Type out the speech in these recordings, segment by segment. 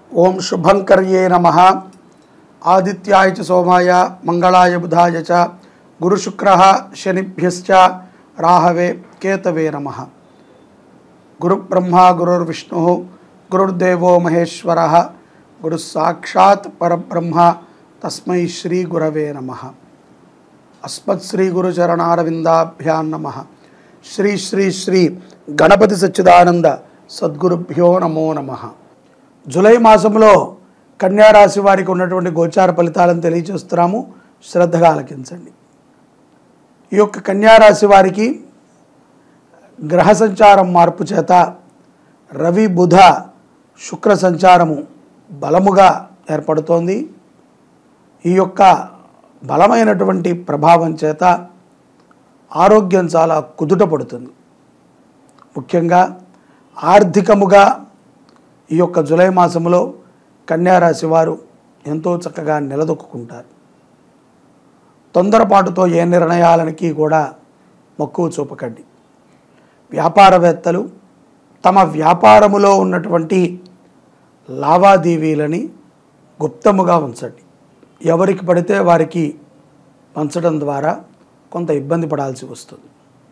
ఓం శుభంకర్యే నమ ఆదిత్యాయ చ సోమాయ మంగళాయ బుధాయ చ గురుశుక్ర శనిభ్యశ్చ రాహవే కేతవే నమ గురుబ్రహ్మ గురుర్విష్ణు గురుర్దేవో మహేశ్వర గురు సాక్షాత్ పరబ్రహ్మ తస్మై శ్రీ గురవే నమ అస్మత్ శ్రీ గురుచరణారవిందాభ్యాం నమ శ్రీ శ్రీ శ్రీ గణపతి సచ్చిదానంద సద్గురుభ్యో నమో నమ జూలై మాసంలో కన్యారాశి వారికి ఉన్నటువంటి గోచార ఫలితాలను తెలియజేస్తున్నాము శ్రద్ధగా ఆలకించండి ఈ యొక్క కన్యారాశి వారికి గ్రహ సంచారం మార్పు చేత రవి బుధ శుక్ర సంచారము బలముగా ఏర్పడుతోంది ఈ యొక్క బలమైనటువంటి ప్రభావం చేత ఆరోగ్యం చాలా కుదుట పడుతుంది ముఖ్యంగా ఆర్థికముగా ఈ యొక్క జూలై మాసంలో కన్యారాశి వారు ఎంతో చక్కగా నిలదొక్కుంటారు తొందరపాటుతో ఏ నిర్ణయాలనికి కూడా మక్కువ చూపకండి వ్యాపారవేత్తలు తమ వ్యాపారములో ఉన్నటువంటి లావాదేవీలని గుప్తముగా ఉంచండి ఎవరికి పడితే వారికి పంచడం ద్వారా కొంత ఇబ్బంది పడాల్సి వస్తుంది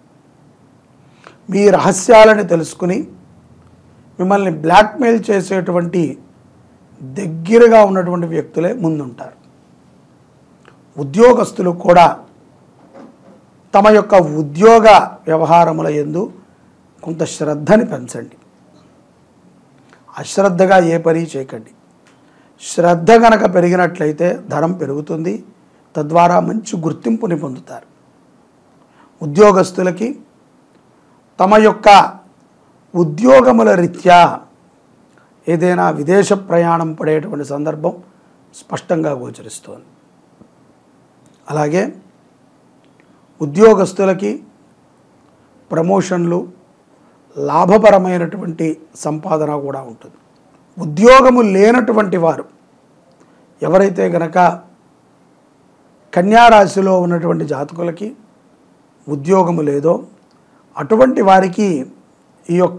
మీ రహస్యాలని తెలుసుకుని మిమ్మల్ని బ్లాక్మెయిల్ చేసేటువంటి దగ్గరగా ఉన్నటువంటి వ్యక్తులే ముందుంటారు ఉద్యోగస్తులు కూడా తమ యొక్క ఉద్యోగ వ్యవహారముల ఎందు కొంత శ్రద్ధని పెంచండి అశ్రద్ధగా ఏ పని చేయకండి శ్రద్ధ గనక పెరిగినట్లయితే ధనం పెరుగుతుంది తద్వారా మంచి గుర్తింపుని పొందుతారు ఉద్యోగస్తులకి తమ యొక్క ఉద్యోగముల రీత్యా ఏదైనా విదేశ ప్రయాణం పడేటువంటి సందర్భం స్పష్టంగా గోచరిస్తోంది అలాగే ఉద్యోగస్తులకి ప్రమోషన్లు లాభపరమైనటువంటి సంపాదన కూడా ఉంటుంది ఉద్యోగము లేనటువంటి వారు ఎవరైతే గనక కన్యారాశిలో ఉన్నటువంటి జాతకులకి ఉద్యోగము లేదో అటువంటి వారికి ఈ యొక్క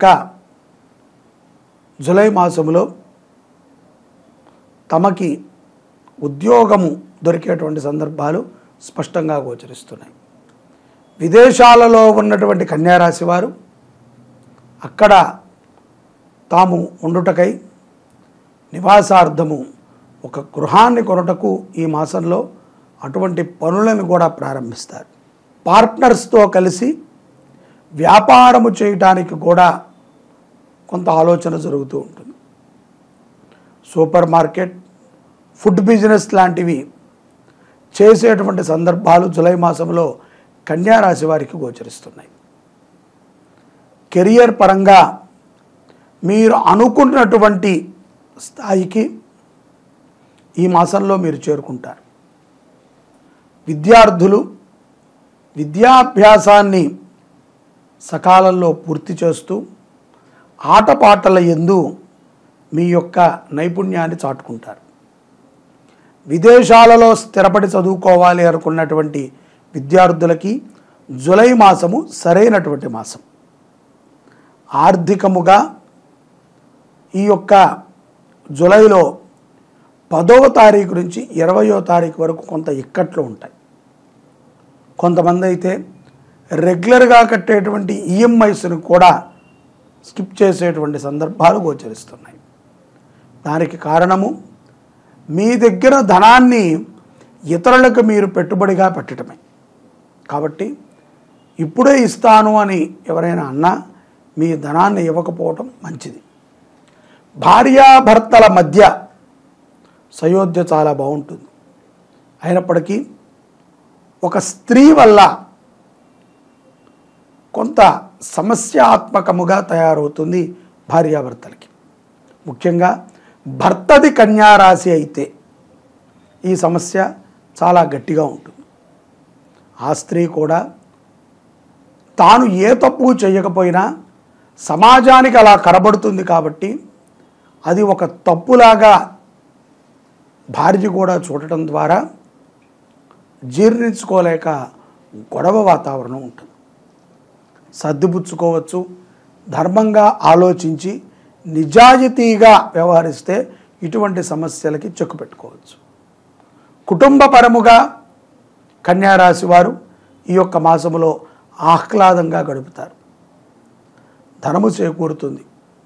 జూలై మాసములో తమకి ఉద్యోగము దొరికేటువంటి సందర్భాలు స్పష్టంగా గోచరిస్తున్నాయి విదేశాలలో ఉన్నటువంటి కన్యారాశి వారు అక్కడ తాము ఉండుటకై నివాసార్థము ఒక గృహాన్ని కొనుటకు ఈ మాసంలో అటువంటి పనులను కూడా ప్రారంభిస్తారు పార్ట్నర్స్తో కలిసి వ్యాపారము చేయటానికి కూడా కొంత ఆలోచన జరుగుతూ ఉంటుంది సూపర్ మార్కెట్ ఫుడ్ బిజినెస్ లాంటివి చేసేటువంటి సందర్భాలు జూలై మాసంలో కన్యారాశి వారికి గోచరిస్తున్నాయి కెరియర్ పరంగా మీరు అనుకున్నటువంటి స్థాయికి ఈ మాసంలో మీరు చేరుకుంటారు విద్యార్థులు విద్యాభ్యాసాన్ని సకాలంలో పూర్తి చేస్తూ ఆటపాటల ఎందు మీ యొక్క నైపుణ్యాన్ని చాటుకుంటారు విదేశాలలో స్థిరపడి చదువుకోవాలి అనుకున్నటువంటి విద్యార్థులకి జులై మాసము సరైనటువంటి మాసం ఆర్థికముగా ఈ యొక్క జులైలో పదవ తారీఖు నుంచి ఇరవయో తారీఖు వరకు కొంత ఇక్కట్లు ఉంటాయి కొంతమంది అయితే రెగ్యులర్గా కట్టేటువంటి ఈఎంఐస్ను కూడా స్కిప్ చేసేటువంటి సందర్భాలు గోచరిస్తున్నాయి దానికి కారణము మీ దగ్గర ధనాన్ని ఇతరులకు మీరు పెట్టుబడిగా పెట్టడమే కాబట్టి ఇప్పుడే ఇస్తాను అని ఎవరైనా అన్నా మీ ధనాన్ని ఇవ్వకపోవటం మంచిది భార్యాభర్తల మధ్య సయోధ్య చాలా బాగుంటుంది అయినప్పటికీ ఒక స్త్రీ వల్ల కొంత సమస్యాత్మకముగా తయారవుతుంది భార్యాభర్తలకి ముఖ్యంగా భర్తది కన్యారాశి అయితే ఈ సమస్య చాలా గట్టిగా ఉంటుంది ఆ స్త్రీ కూడా తాను ఏ తప్పు చేయకపోయినా సమాజానికి అలా కనబడుతుంది కాబట్టి అది ఒక తప్పులాగా భార్య కూడా చూడటం ద్వారా జీర్ణించుకోలేక గొడవ వాతావరణం ఉంటుంది సర్దిపుచ్చుకోవచ్చు ధర్మంగా ఆలోచించి నిజాయితీగా వ్యవహరిస్తే ఇటువంటి సమస్యలకి చెక్కు పెట్టుకోవచ్చు కుటుంబపరముగా కన్యారాశి వారు ఈ యొక్క మాసములో ఆహ్లాదంగా గడుపుతారు ధనము చేకూరుతుంది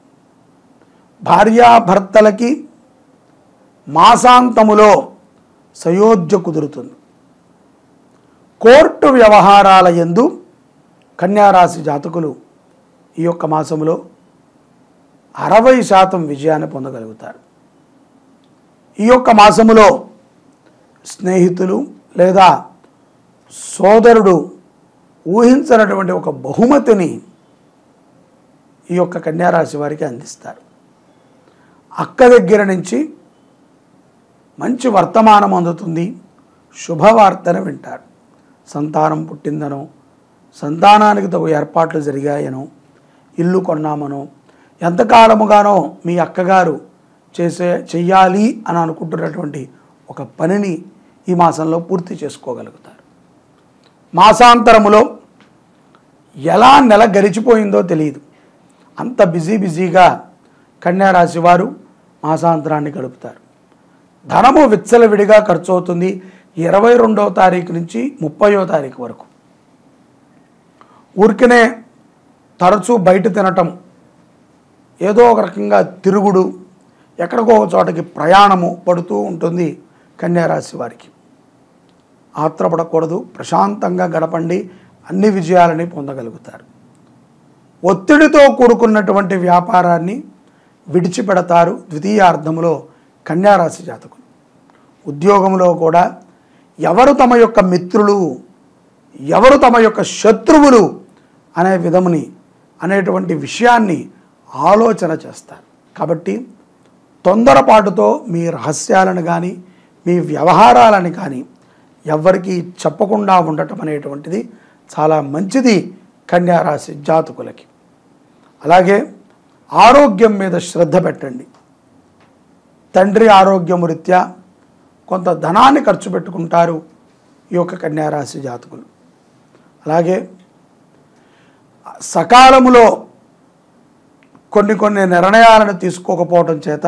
భార్యాభర్తలకి మాసాంతములో సయోధ్య కుదురుతుంది కోర్టు వ్యవహారాల యందు కన్యారాశి జాతకులు ఈ యొక్క మాసములో అరవై శాతం విజయాన్ని పొందగలుగుతారు ఈ యొక్క మాసములో స్నేహితులు లేదా సోదరుడు ఊహించినటువంటి ఒక బహుమతిని ఈ యొక్క కన్యారాశి వారికి అందిస్తారు అక్క దగ్గర నుంచి మంచి వర్తమానం అందుతుంది శుభవార్తను వింటారు సంతానం పుట్టిందనో సంతానానికి తగు ఏర్పాట్లు జరిగాయనో ఇల్లు కొన్నామనో ఎంతకాలముగానో మీ అక్కగారు చేసే చెయ్యాలి అని అనుకుంటున్నటువంటి ఒక పనిని ఈ మాసంలో పూర్తి చేసుకోగలుగుతారు మాసాంతరములో ఎలా నెల గడిచిపోయిందో తెలియదు అంత బిజీ బిజీగా కన్యారాశి వారు మాసాంతరాన్ని గడుపుతారు ధనము విచ్చలవిడిగా ఖర్చు అవుతుంది ఇరవై రెండవ తారీఖు నుంచి ముప్పయో తారీఖు వరకు ఊరికనే తరచూ బయట తినటం ఏదో ఒక రకంగా తిరుగుడు ఎక్కడికో ఒక చోటకి ప్రయాణము పడుతూ ఉంటుంది కన్యారాశి వారికి ఆత్రపడకూడదు ప్రశాంతంగా గడపండి అన్ని విజయాలని పొందగలుగుతారు ఒత్తిడితో కూడుకున్నటువంటి వ్యాపారాన్ని విడిచిపెడతారు ద్వితీయార్థంలో కన్యారాశి జాతకులు ఉద్యోగంలో కూడా ఎవరు తమ యొక్క మిత్రులు ఎవరు తమ యొక్క శత్రువులు అనే విధముని అనేటువంటి విషయాన్ని ఆలోచన చేస్తారు కాబట్టి తొందరపాటుతో మీ రహస్యాలను కానీ మీ వ్యవహారాలను కానీ ఎవ్వరికీ చెప్పకుండా ఉండటం అనేటువంటిది చాలా మంచిది కన్యారాశి జాతకులకి అలాగే ఆరోగ్యం మీద శ్రద్ధ పెట్టండి తండ్రి ఆరోగ్యము రీత్యా కొంత ధనాన్ని ఖర్చు పెట్టుకుంటారు ఈ యొక్క కన్యారాశి జాతకులు అలాగే సకాలములో కొన్ని కొన్ని నిర్ణయాలను తీసుకోకపోవటం చేత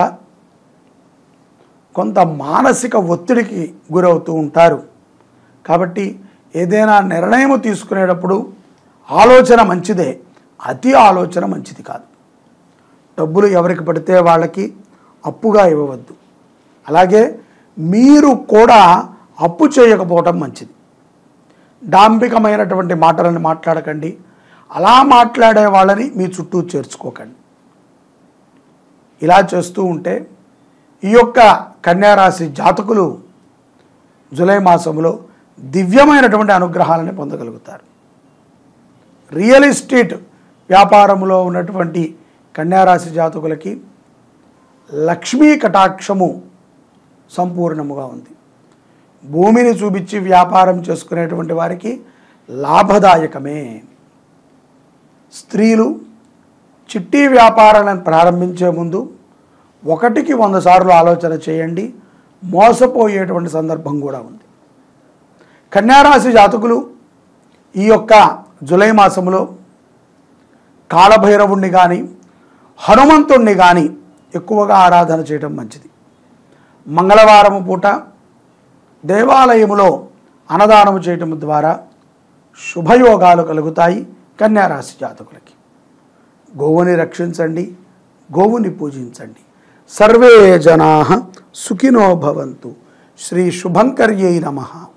కొంత మానసిక ఒత్తిడికి గురవుతూ ఉంటారు కాబట్టి ఏదైనా నిర్ణయం తీసుకునేటప్పుడు ఆలోచన మంచిదే అతి ఆలోచన మంచిది కాదు డబ్బులు ఎవరికి పడితే వాళ్ళకి అప్పుగా ఇవ్వవద్దు అలాగే మీరు కూడా అప్పు చేయకపోవటం మంచిది డాంబికమైనటువంటి మాటలను మాట్లాడకండి అలా మాట్లాడే వాళ్ళని మీ చుట్టూ చేర్చుకోకండి ఇలా చేస్తూ ఉంటే ఈ యొక్క కన్యారాశి జాతకులు జూలై మాసంలో దివ్యమైనటువంటి అనుగ్రహాలని పొందగలుగుతారు రియల్ ఎస్టేట్ వ్యాపారంలో ఉన్నటువంటి కన్యారాశి జాతకులకి లక్ష్మీ కటాక్షము సంపూర్ణముగా ఉంది భూమిని చూపించి వ్యాపారం చేసుకునేటువంటి వారికి లాభదాయకమే స్త్రీలు చిట్టి వ్యాపారాలను ప్రారంభించే ముందు ఒకటికి వంద సార్లు ఆలోచన చేయండి మోసపోయేటువంటి సందర్భం కూడా ఉంది కన్యారాశి జాతకులు ఈ యొక్క జులై మాసంలో కాలభైరవుణ్ణి కానీ హనుమంతుణ్ణి కానీ ఎక్కువగా ఆరాధన చేయడం మంచిది మంగళవారం పూట దేవాలయములో అన్నదానము చేయటం ద్వారా శుభయోగాలు కలుగుతాయి కన్యారాశి జాతకులకి గోవుని రక్షించండి గోవుని పూజించండి సర్వే జనా సుఖినో భవంతు శ్రీ శుభంకర్యై నమః